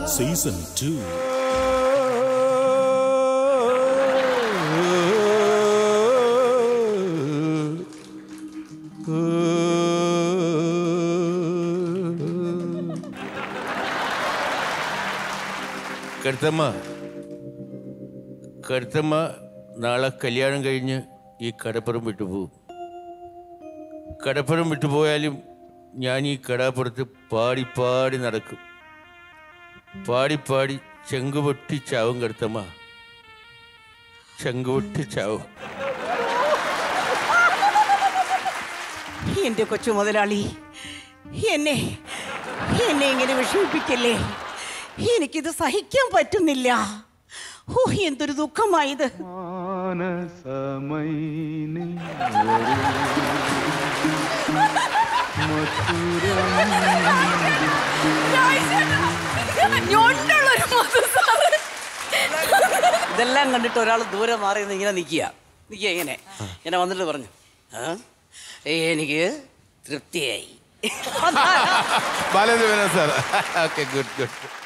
season two Karuthamma Karuthamma നാളെ കല്യാണം കഴിഞ്ഞ് ഈ കടപ്പുറം വിട്ടുപോകും കടപ്പുറം വിട്ടുപോയാലും ഞാൻ ഈ കടാപ്പുറത്ത് പാടി പാടി നടക്കും പാടി പാടി ചെങ്കുപൊട്ടി ചാവും കരുത്തമ്മ ചെങ്കുപൊട്ടി ചാവും എന്റെ കൊച്ചു മുതലാളി എന്നെ എന്നെ ഇങ്ങനെ വിഷമിപ്പിക്കല്ലേ എനിക്കിത് സഹിക്കാൻ പറ്റുന്നില്ല ഓ എന്തൊരു ദുഃഖമായത് മാനസമൈനി ഇതെല്ലാം കണ്ടിട്ട് ഒരാൾ ദൂരെ മാറി നിന്ന് ഇങ്ങനെ നിൽക്കുക നിൽക്കുക ഇങ്ങനെ ഇങ്ങനെ വന്നിട്ട് പറഞ്ഞു ആ എനിക്ക് തൃപ്തിയായി Balendra sir okay good good